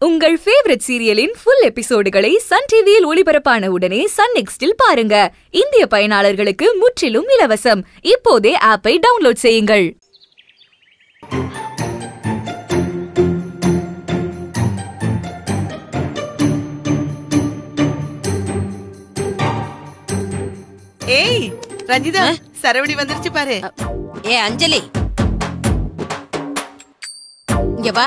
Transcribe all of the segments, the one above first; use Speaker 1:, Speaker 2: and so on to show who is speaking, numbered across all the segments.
Speaker 1: உங்கள் ஃபேவரட் சீரியலின் ஃபுல் எபிசோடுகளை சன் டிவியில் ஒளிபரப்பான உடனே சன் நெக்ஸ்டில் பாருங்க இந்திய பயனாளர்களுக்கு முற்றிலும் இலவசம் இப்போதே ஆப்பை டவுன்லோட் செய்யுங்கள்
Speaker 2: ஏய் ரஞ்சிதா சரவடி வந்துருச்சு பாரு
Speaker 3: ஏ அஞ்சலி இங்க வா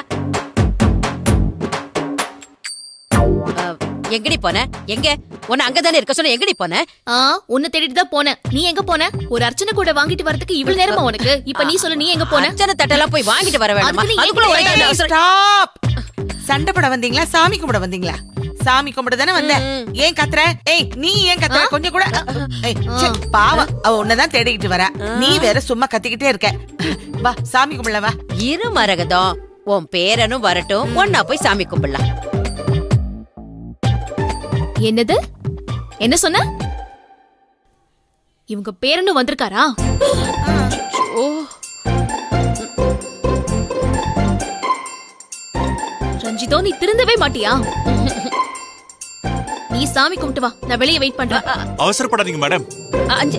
Speaker 3: அஹ், எங்கடி போன எங்க உன்னை அங்கதானே இருக்க சொன்ன எங்கடி போன
Speaker 4: ஆ உன்னை தேடிட்டு தான் போனேன் நீ எங்க போன ஒரு அர்ச்சனை கூட வாங்கிட்டு வரதுக்கு இவ்வளவு நேரமா உனக்கு இப்ப நீ சொல்லு நீ எங்க போன
Speaker 3: அர்ச்சனை தட்டெல்லாம் போய் வாங்கிட்டு வர வேண்டாமா
Speaker 4: அதுக்கு நீ
Speaker 3: அதுக்குள்ள
Speaker 4: எங்க
Speaker 3: உனக்கு
Speaker 4: போன?
Speaker 3: என்ன அவசரம்?
Speaker 2: ஸ்டாப் சண்டை போட வந்தீங்களா சாமி கும்பிட வந்தீங்களா சாமி கும்பிட தானே வந்த ஏன் கத்துற ஏய் நீ ஏன் கத்துற கொஞ்சம் கூட ஏய், ச்சே, பாவம் அவ உன்னதான் தேடிக்கிட்டு வரா நீ வேற சும்மா கத்திக்கிட்டே இருக்க வா சாமி கும்பிடல வா
Speaker 3: இரு மரகதம் உன் பேரனும் வரட்டும் ஒன்னா போய் சாமி கும்பிடலாம்
Speaker 4: என்னது என்ன சொன்ன இவங்க பேரனும் வந்திருக்காரா
Speaker 3: ஓ
Speaker 4: ரஞ்சிதோ நீ திருந்தவே மாட்டியா நீ சாமி கும்பிட்டு வா நான் வெளியே வெயிட் பண்றேன்
Speaker 5: அவசரப்படாதீங்க மேடம்
Speaker 3: அஞ்சு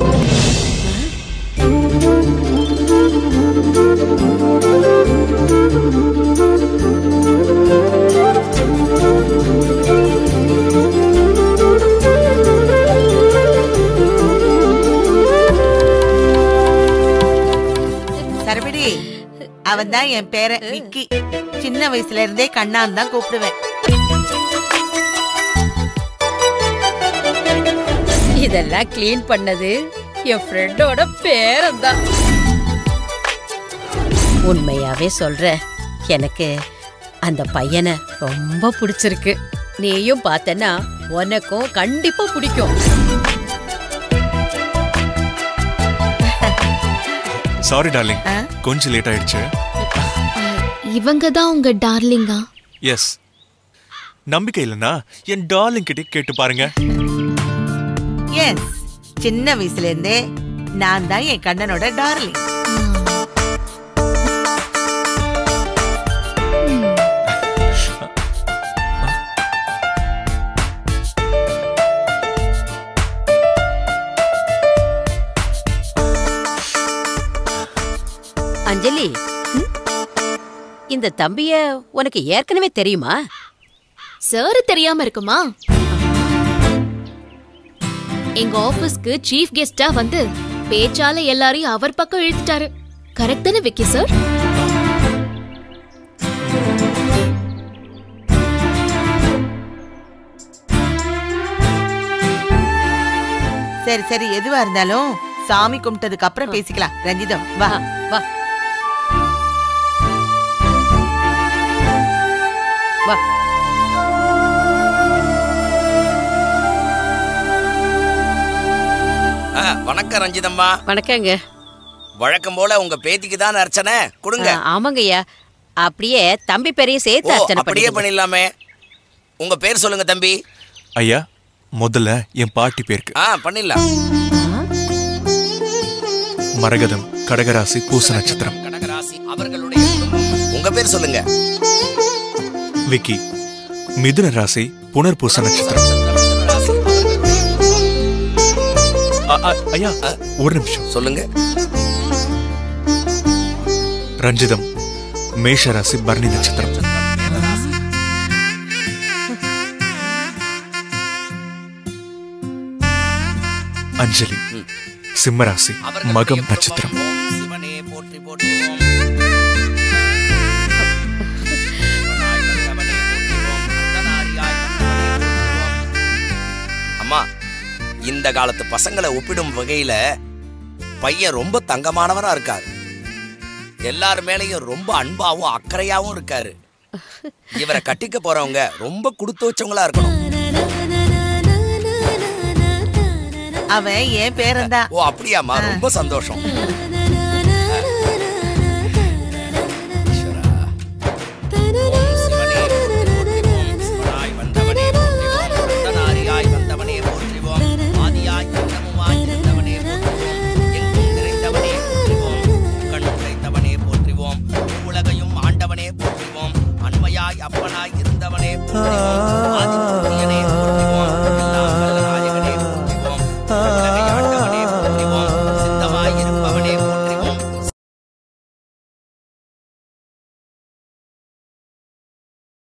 Speaker 2: சரவடி அவன் தான் என் பேரன் விக்கி சின்ன வயசுல இருந்தே கண்ணான் தான் கூப்பிடுவேன்
Speaker 3: இதெல்லாம் க்ளீன் பண்ணது என் ஃப்ரெண்டோட பேரன் தான் உண்மையாவே சொல்றேன் எனக்கு அந்த பையனை ரொம்ப பிடிச்சிருக்கு நீயும் பார்த்தனா உனக்கும் கண்டிப்பா பிடிக்கும்
Speaker 5: சாரி டார்லிங்
Speaker 2: ஆ?
Speaker 5: கொஞ்சம் லேட் ஆயிடுச்சு
Speaker 4: இவங்க தான் உங்க டார்லிங்கா
Speaker 5: எஸ் நம்பிக்கை இல்லைன்னா என் டார்லிங் கிட்ட கேட்டு பாருங்க
Speaker 2: எஸ் சின்ன வயசுல இருந்தே நான் தான் என் கண்ணனோட டார்லிங்
Speaker 3: அஞ்சலி இந்த தம்பிய உனக்கு ஏற்கனவே தெரியுமா
Speaker 4: சார் தெரியாம இருக்குமா எங்க ஆபீஸ்க்கு சீஃப் கெஸ்டா வந்து பேச்சால எல்லாரையும் அவர் பக்கம் இழுத்துட்டாரு கரெக்ட் தானே விக்கி சார்
Speaker 2: சரி சரி எதுவா இருந்தாலும் சாமி கும்பிட்டதுக்கு அப்புறம் பேசிக்கலாம் ரஞ்சிதம் வா
Speaker 3: ஆ, வா வா
Speaker 6: ஆ, வணக்கம் ரஞ்சிதம்மா
Speaker 3: வணக்கங்க
Speaker 6: வழக்கம் போல உங்க பேத்திக்கு தான் அர்ச்சனை கொடுங்க
Speaker 3: ஆ, ஆமாங்கய்யா அப்படியே தம்பி பெரிய சேர்த்து
Speaker 6: ஓ
Speaker 3: அர்ச்சனை
Speaker 6: அப்படியே
Speaker 3: பண்ணிடுங்க.
Speaker 6: பண்ணிடலாமே உங்க பேர் சொல்லுங்க தம்பி
Speaker 5: ஐயா முதல்ல என் பாட்டி பேருக்கு
Speaker 6: ஆ பண்ணிடலாம்
Speaker 5: மரகதம் கடகராசி பூச நட்சத்திரம்
Speaker 6: கடகராசி அவர்களுடைய குடும்பம். உங்க பேர் சொல்லுங்க
Speaker 5: விக்கி மிதுன ராசி புனர்பூச நட்சத்திரம்
Speaker 6: ராசி அவர்களுடைய
Speaker 5: அ- அ- ஐயா ஒரு நிமிஷம்
Speaker 6: சொல்லுங்க
Speaker 5: ரஞ்சிதம் மேஷ ராசி பரணி நட்சத்திரம் அஞ்சலி சிம்மராசி
Speaker 6: அவர்களுடைய
Speaker 5: மகம்
Speaker 6: குடும்பம்.
Speaker 5: நட்சத்திரம்
Speaker 6: ஓம் சிவனே போற்றி போற்றி ஓம். சிவனாய் வல்லவனே போற்றி ஓம். அர்த்தநாரியாய் வல்லவனே போற்றி ஓம். அம்மா இந்த காலத்து பசங்களை ஒப்பிடும் வகையில பையன் ரொம்ப தங்கமானவரா இருக்காரு எல்லார் மேலயும் ரொம்ப அன்பாவும் அக்கறையாவும் இருக்காரு இவரை கட்டிக்க போறவங்க ரொம்ப கொடுத்து வச்சவங்களா இருக்கணும்
Speaker 2: அவன் என் பேரன் தான்
Speaker 6: ஓ அப்படியாம்மா ரொம்ப சந்தோஷம் சிவனாய் வந்தவனே போற்றிவோம். அர்த்தநாரியாய் வந்தவனே போற்றிவோம். ஆதியாய் அந்தமுமாய் இருந்தவனே போற்றிவோம். எங்கும் நிறைந்தவனே போற்றிவோம். கண் உடைத்தவனே போற்றிவோம். உலகையும் ஆண்டவனே போற்றிவோம் அண்மையாய் அப்பனாய் இருந்தவனே மனே பூத்தடி ஓம்